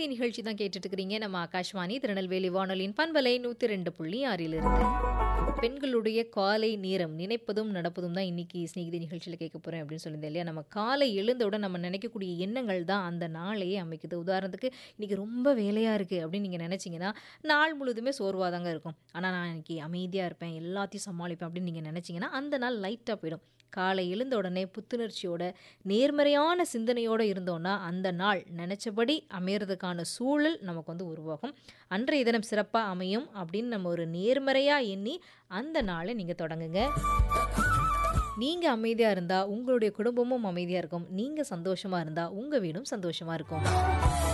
ஸ்நேகிதி நிகழ்ச்சி தான் கேட்டுட்டு இருக்கிறீங்க நம்ம ஆகாஷ்வாணி திருநெல்வேலி வானொலியின் பண்பலை நூற்றி ரெண்டு புள்ளி ஆறில் இருந்து பெண்களுடைய காலை நேரம் நினைப்பதும் நடப்பதும் தான் இன்னைக்கு ஸ்நேகிதி நிகழ்ச்சியில் கேட்க போகிறேன் அப்படின்னு சொல்லியிருந்தேன் இல்லையா நம்ம காலை எழுந்தவுடன் நம்ம நினைக்கக்கூடிய எண்ணங்கள் தான் அந்த நாளையே அமைக்குது உதாரணத்துக்கு இன்னைக்கு ரொம்ப வேலையாக இருக்குது அப்படின்னு நீங்கள் நினச்சிங்கன்னா நாள் முழுதுமே சோர்வாக தாங்க இருக்கும் ஆனால் நான் இன்னைக்கு அமைதியாக இருப்பேன் எல்லாத்தையும் சமாளிப்பேன் அப்படின்னு நீங்கள் நினச்சிங்கன்னா அந்த நாள் லைட்டாக போயிடும் காலை எழுந்த உடனே புத்துணர்ச்சியோட நேர்மறையான சிந்தனையோடு இருந்தோன்னா அந்த நாள் நினச்சபடி அமையறதுக்கான சூழல் நமக்கு வந்து உருவாகும் அன்றைய தினம் சிறப்பாக அமையும் அப்படின்னு நம்ம ஒரு நேர்மறையாக எண்ணி அந்த நாளை நீங்கள் தொடங்குங்க நீங்கள் அமைதியாக இருந்தால் உங்களுடைய குடும்பமும் அமைதியாக இருக்கும் நீங்கள் சந்தோஷமாக இருந்தால் உங்கள் வீடும் சந்தோஷமாக இருக்கும்